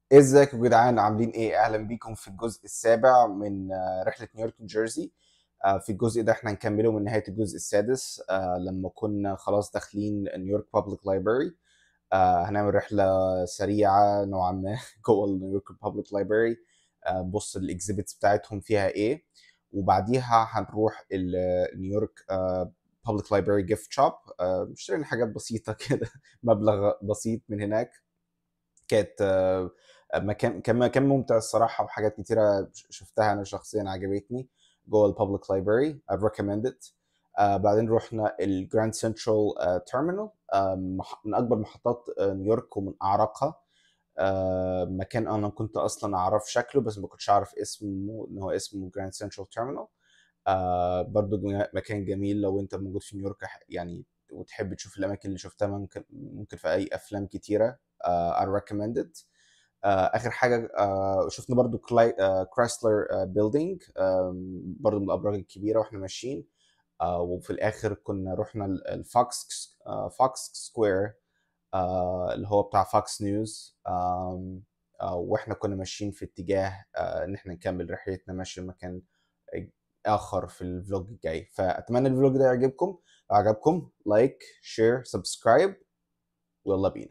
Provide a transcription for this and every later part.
ازيكم يا جدعان عاملين ايه اهلا بيكم في الجزء السابع من آه، رحله نيويورك نيوجيرسي آه، في الجزء ده احنا هنكمله من نهايه الجزء السادس آه، لما كنا خلاص داخلين نيويورك بابليك لايبراري هنعمل رحله سريعه نوعا ما جوه نيويورك بابليك لايبراري بص الاكزيبيتس بتاعتهم فيها ايه وبعديها هنروح ال- نيويورك بابليك لايبراري جيفت شوب اشترينا حاجات بسيطه كده مبلغ بسيط من هناك كانت آه، مكان كان مكان ممتع الصراحه وحاجات كتيره ش- شفتها انا شخصيا عجبتني جوه البابليك لايبراري I recommend it آه بعدين رحنا الجراند سنترال تيرمينال من اكبر محطات آه، نيويورك ومن اعرقها آه مكان انا كنت اصلا اعرف شكله بس ما كنتش اعرف اسمه ان هو اسمه جراند سنترال تيرمينال آه برضو جم- مكان جميل لو انت موجود في نيويورك ح- يعني وتحب تشوف الاماكن اللي شفتها ممكن ممكن في اي افلام كتيره آه I recommend it آه اخر حاجه آه شفنا برضو كرايسلر بيلدينج برضو من الابراج الكبيره واحنا ماشيين آه وفي الاخر كنا رحنا ال- الفوكس آه فوكس سكوير آه اللي هو بتاع فوكس نيوز آم، آه واحنا كنا ماشيين في اتجاه آه ان احنا نكمل رحلتنا ماشي لمكان اخر في الفلوج الجاي فاتمنى الفلوج ده يعجبكم لو عجبكم لايك شير سبسكرايب ويلا بينا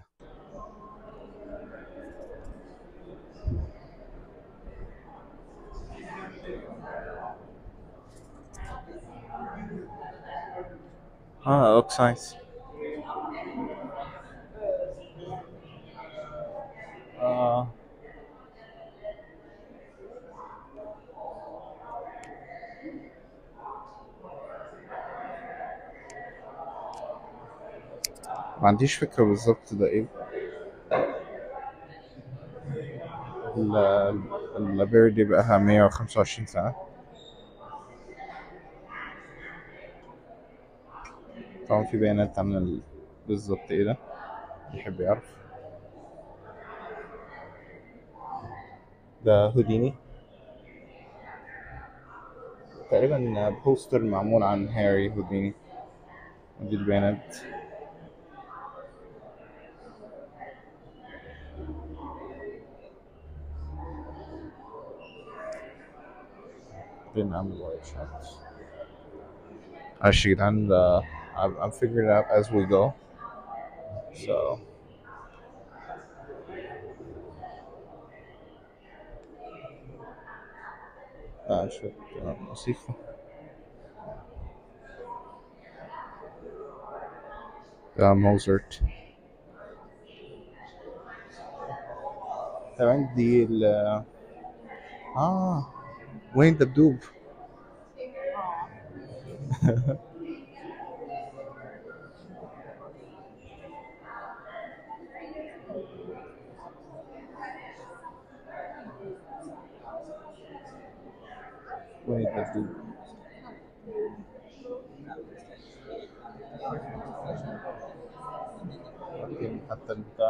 Ah, looks nice. Uh, ما عنديش فكرة بالظبط ده ايه ال- اللابير دي بقالها 125 سنة طبعا في بيانات عن ال- بالظبط ايه ده يحب يعرف ده هوديني تقريبا بوستر معمول عن هاري هوديني ودي البيانات بنعمل وايت شوت معلش يا جدعان uh, I'm, I'm figuring it out as we go so آه شوية آه، موسيقى ده موزارت تمام دي ال اه وين الدبدوب وين الدبدوب ممكن حتى البتاع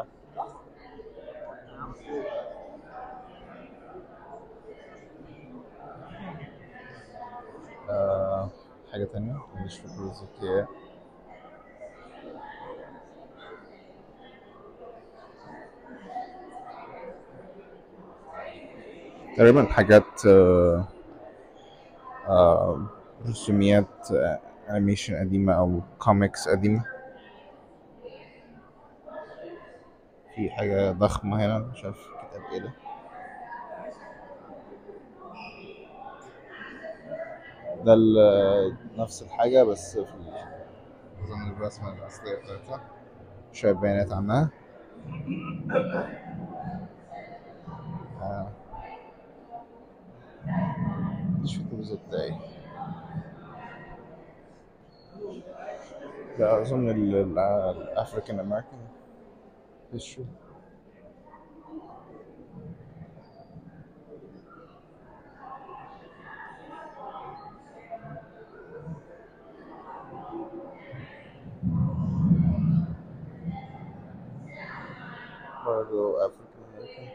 آه حاجة تانية مش فاكر بالظبط هي إيه. تقريبا حاجات آه آه رسوميات آه انيميشن قديمة او كوميكس قديمة في حاجة ضخمة هنا مش عارف كتاب ايه ده ده ال- نفس الحاجة بس في ال- أظن الرسمة الأصلية بتاعتها شوية بيانات عنها آه. مش فاكر بالظبط ده ايه ده أظن الأفريكان أمريكان history برضه أفريكان أمريكان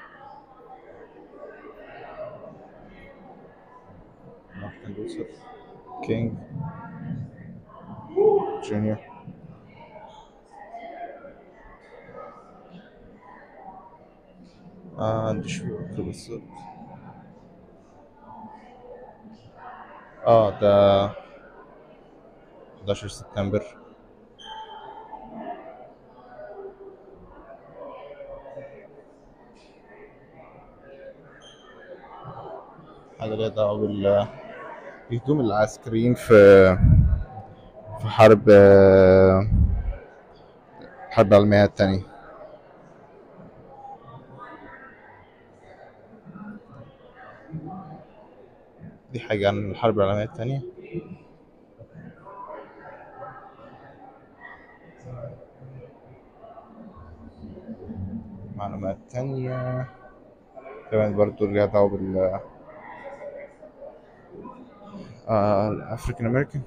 مارتن لوثر كينج جونيور ما عنديش فكرة بالظبط اه ده 11 سبتمبر حاجة ليها دعوة بال الهجوم العسكريين في في حرب الحرب العالمية التانية دي حاجة عن الحرب العالمية التانية معلومات تانية كمان برضو ليها دعوة بال آه الأفريكان أمريكان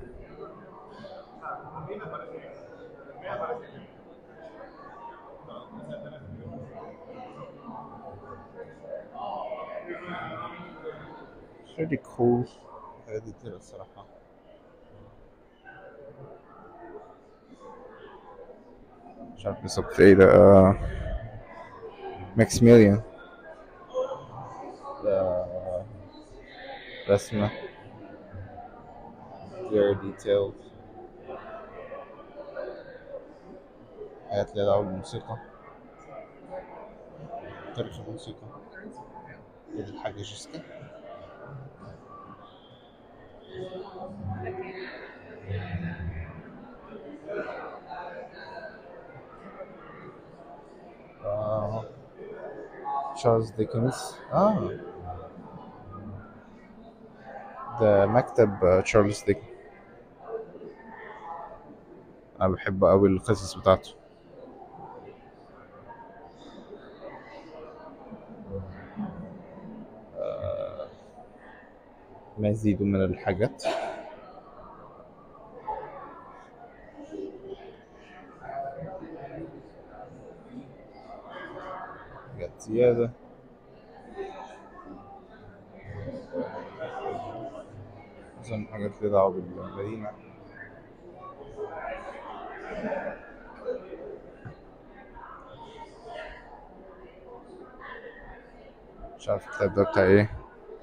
pretty cool هذه كتير الصراحة مش عارف بالظبط ايه ده آه ماكسيميليان ده رسمة very detailed حاجات ليها دعوة بالموسيقى تاريخ الموسيقى الحاجة جيسكا آه. تشارلز ديكنز اه ده مكتب تشارلز ديكنز انا بحب قوي القصص بتاعته آه، مزيد من الحاجات حاجات زيادة أظن حاجات ليها دعوة بالمدينة مش عارف الكتاب ده بتاع ايه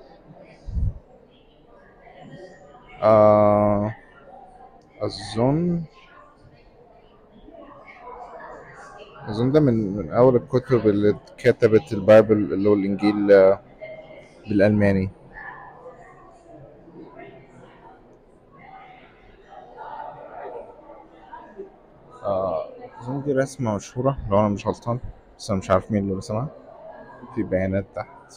آه أظن أظن ده من من أول الكتب اللي كتبت البايبل اللي هو الإنجيل آه، بالألماني آه أظن دي رسمة مشهورة لو أنا مش غلطان بس أنا مش عارف مين اللي رسمها في بيانات تحت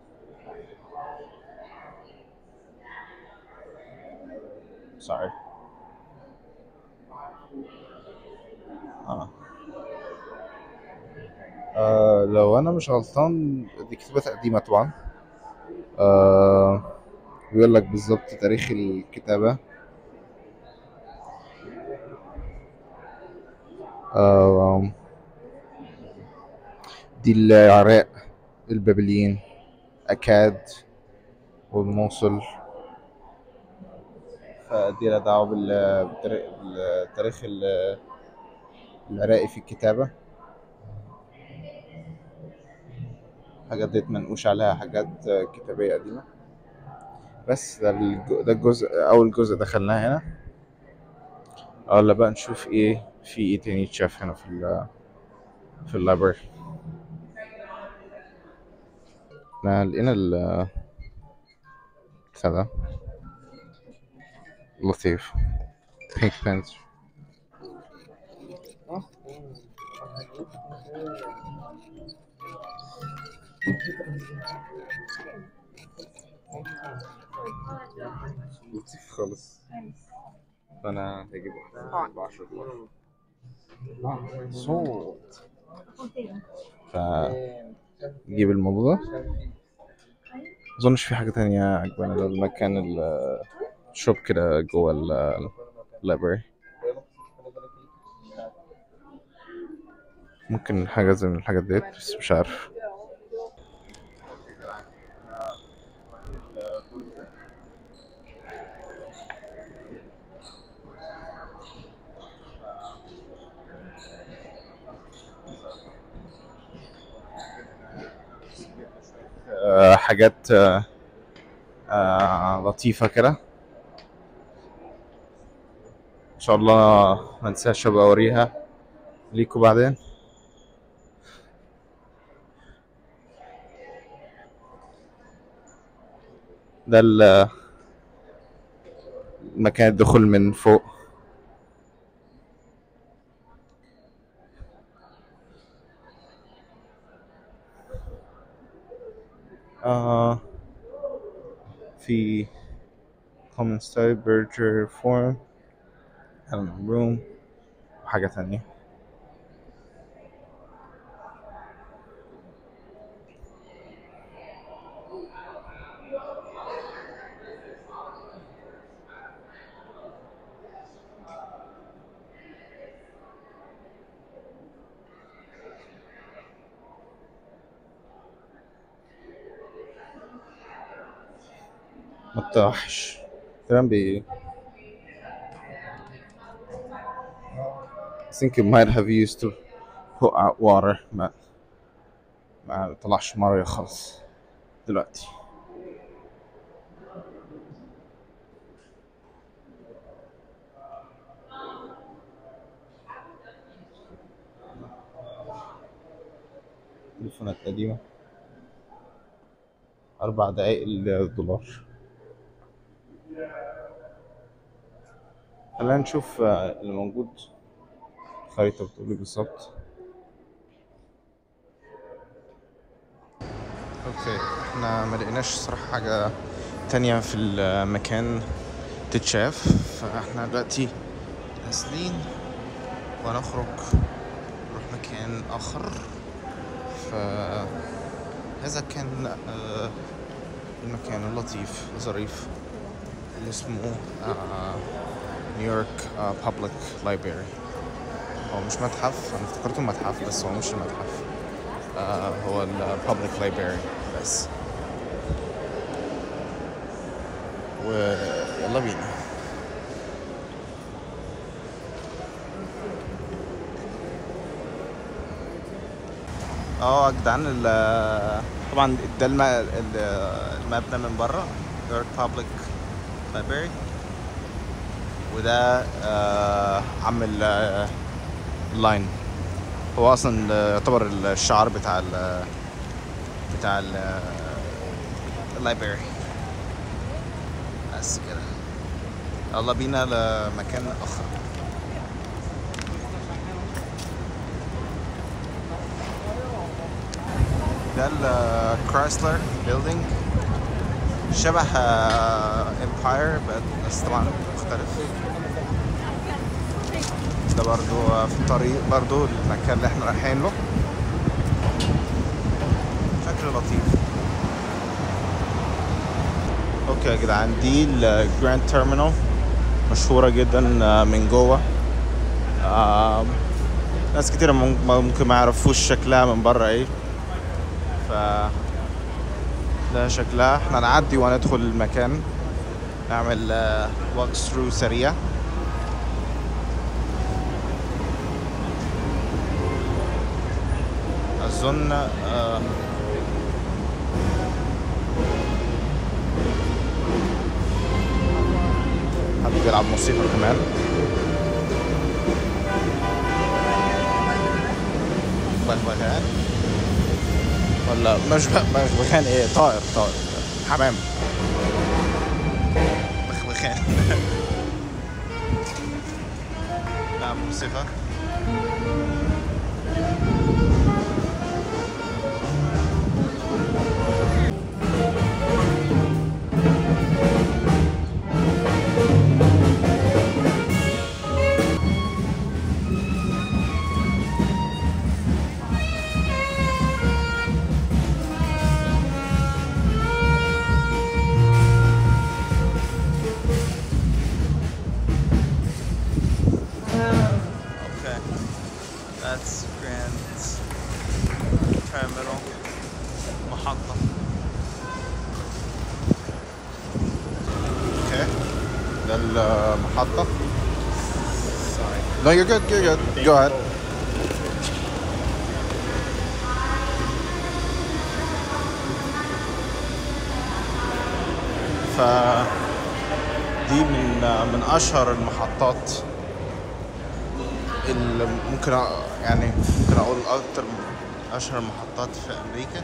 sorry آه. آه لو أنا مش غلطان دي كتابات قديمة طبعا آه بيقول لك بالظبط تاريخ الكتابة آه دي العراق البابليين أكاد والموصل فدي لها دعوة بال- بالتاريخ بالتاريخ ال- العراقي في الكتابة حاجات ديت منقوش عليها حاجات كتابية قديمة بس ده الج- ده الجزء أول جزء دخلناه هنا ولا بقى نشوف ايه في ايه تاني يتشاف هنا في ال في اللايبرري احنا لقينا ال بتاع ده لطيف بينك بانثر لطيف خالص فانا هجيب واحدة ب 10 دولار صوت فنجيب الموضوع ده مظنش في حاجة تانية عجباني ده المكان ال- الشوب كده جوه ال- اللايبرري ممكن حاجة زي من الحاجات ديت بس مش عارف حاجات آه، آه، لطيفة كده ان شاء الله ما انساش ابقى اوريها ليكوا بعدين ده ال- مكان الدخول من فوق آه في common style burger forum Element room وحاجة تانية متوحش تمام بي I think it might have used to put out water ما ما طلعش مية خالص دلوقتي تليفونات قديمة أربع دقايق الدولار خلينا نشوف آه، اللي موجود الخريطة بتقول إيه بالظبط اوكي احنا ما لقيناش صراحة حاجة تانية في المكان تتشاف فاحنا دلوقتي نازلين ونخرج نروح مكان آخر فهذا كان آه، المكان اللطيف ظريف اللي اسمه نيويورك بابليك لايبراري هو مش متحف انا افتكرته متحف بس هو مش المتحف آه هو البابليك لايبراري بس ويلا بينا اه يا جدعان ال- طبعا ده الم- ال- المبنى من بره نيويورك بابليك لايبراري وده آه عم ال- اللاين هو اصلا يعتبر الشعار بتاع ال بتاع ال اللايبراري بس كده يلا بينا لمكان اخر ده الكرايسلر بيلدينج شبه امباير بس طبعا مختلف ده برضو في الطريق برضو المكان اللي احنا رايحين له شكله لطيف اوكي يا جدعان دي الجراند تيرمينال مشهورة جدا من جوه آم، ناس كتير مم- ممكن ما يعرفوش شكلها من بره ايه ف ده شكلها احنا نعدي وندخل المكان نعمل واك ثرو سريع اظن آه، حد بيلعب موسيقى كمان بغبغان ولا مش بغ- بغبغان ايه طائر طائر حمام بغبغان لا موسيقى Okay. That's Grand Terminal. محطة. Okay. ده المحطة. Sorry. No, you're good. You're good. Go ahead. ف دي من من اشهر المحطات اللي ممكن أ- يعني ممكن اقول اكتر من اشهر المحطات في امريكا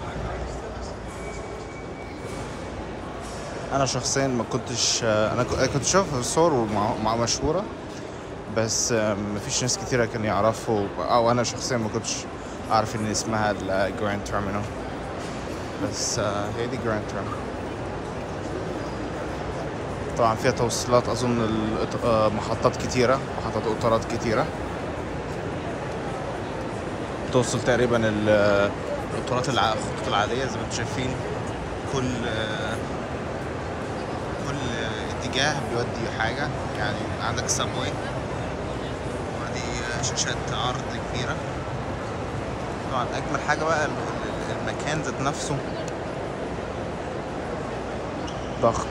انا شخصيا ما كنتش انا ك- أنا كنت شايف الصور ومع مع مشهوره بس ما فيش ناس كتيرة كانوا يعرفوا او انا شخصيا ما كنتش اعرف ان اسمها الجراند تيرمينال بس آه، هي دي جراند تيرمينال طبعا فيها توصيلات اظن القط- آه، محطات كتيرة محطات قطارات كتيرة توصل تقريبا ال- القطارات الع- الخطوط العادية زي ما انتم شايفين كل آه، كل اتجاه بيودي حاجة يعني عندك سبوي ودي شاشات عرض كبيرة طبعا أجمل حاجة بقى ال- ال- المكان ذات نفسه ضخم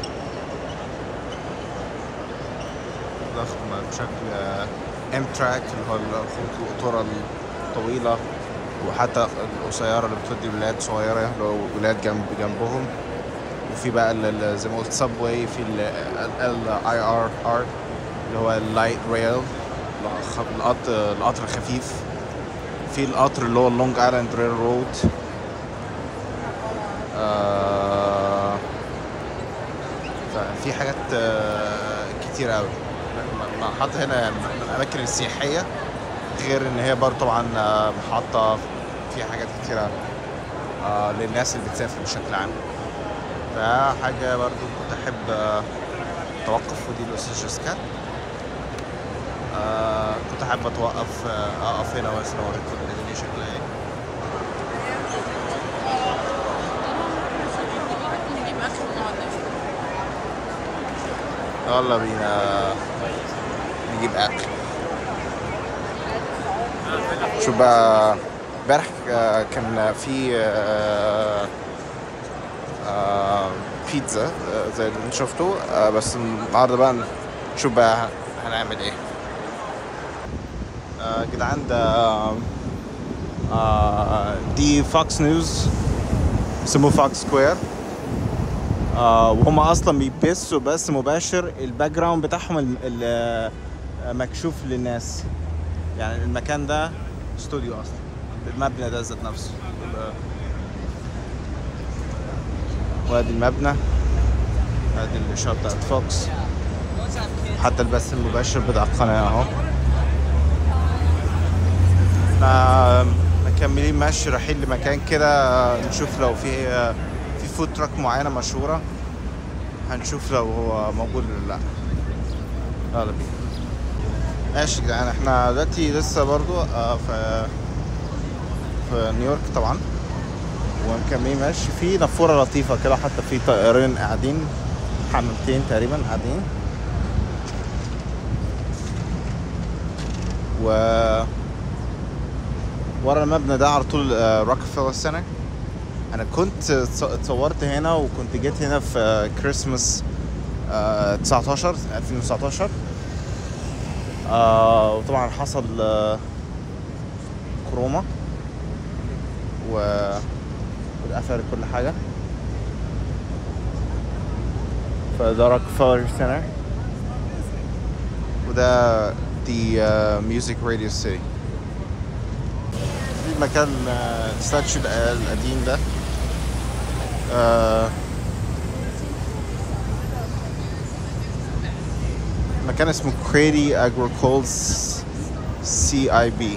ضخم بشكل امتراك اللي هو الخطوط القطورة الطويلة وحتى القصيرة اللي بتودي بلاد صغيرة اللي هو ولاد جنب جنبهم وفي بقى ال- ال- زي ما قلت سبواي في الاي ار ار اللي هو اللايت ريل القطر القطر الخفيف في القطر اللي هو اللونج ايلاند ريل رود ففي حاجات آه، كتير قوي المحطة هنا من الأماكن السياحية غير إن هي برضه طبعا آه، محطة فيها حاجات كتيرة آه، للناس اللي بتسافر بشكل عام فحاجة برضو كنت أحب آه، أتوقف ودي الأستاذ جاسكات آه كنت أحب أتوقف آه، أقف هنا مثلا أوريكم الدنيا شكلها إيه نجيب اكل ونقعد ناكل. يلا بينا نجيب أكل شوف بقى امبارح آه، كان في آه، آه، بيتزا آه، زي اللي انتوا شفتوا آه، بس النهارده بقى نشوف بقى هنعمل ايه آه، جدعان ده آه، دي فوكس نيوز اسمه فوكس سكوير آه وهم اصلا بيبثوا بث مباشر الباك جراوند بتاعهم ال- ال- آه، مكشوف للناس يعني المكان ده استوديو اصلا المبنى ده ذات نفسه ال- وادي المبنى ادي الاشاره بتاعت فوكس حتى البث المباشر بتاع القناه اهو احنا مكملين ماشي رايحين لمكان كده نشوف لو في في فود تراك معينه مشهوره هنشوف لو هو موجود ولا لا يلا بينا ماشي يا جدعان احنا دلوقتي لسه برضو آه، في في نيويورك طبعا ومكملين ماشي في نافوره لطيفه كده حتى في طائرين قاعدين حمامتين تقريبا قاعدين و ورا المبنى ده على طول روكفيلر سنتر انا كنت اتص- اتصورت هنا وكنت جيت هنا في كريسماس 19 2019 آه، وطبعا حصل آه، كورونا و واتقفل كل حاجة فده روكفيلر سنتر وده دي ميوزك راديو سيتي في مكان آه، الستاتشو القديم ده آه، مكان اسمه كريدي اجروكولز سي اي بي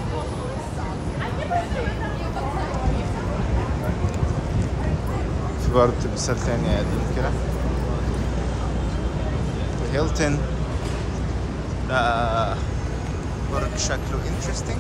في برضه مثال تاني قديم كده هيلتون ده برج شكله انترستنج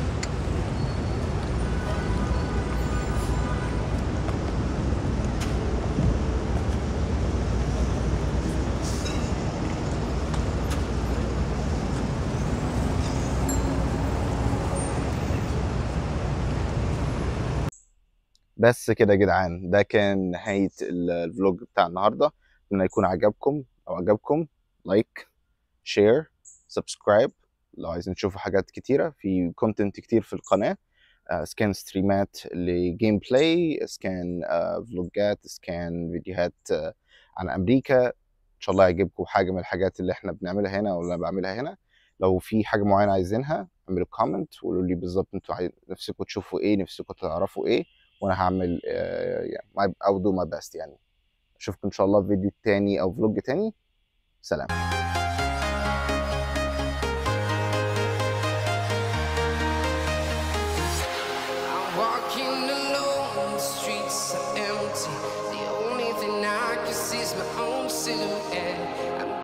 بس كده يا جدعان ده كان نهاية ال- الفلوج بتاع النهاردة اتمنى يكون عجبكم لو عجبكم لايك شير سبسكرايب لو عايزين تشوفوا حاجات كتيرة في كونتنت كتير في القناة آه، إذا كان ستريمات لجيم بلاي إذا كان آه، فلوجات إذا كان فيديوهات آه، عن أمريكا شاء الله يعجبكم حاجه من الحاجات اللي احنا بنعملها هنا ولا بعملها هنا لو في حاجه معينه عايزينها اعملوا كومنت وقولوا لي بالظبط انتوا عايز... نفسكم تشوفوا ايه نفسكم تعرفوا ايه وانا هعمل آه، يعني my- I'll do my best يعني اشوفكم ان شاء الله في فيديو تاني او فلوج تاني سلام I'm walking alone, the streets are empty. The only thing I can see is my own silhouette.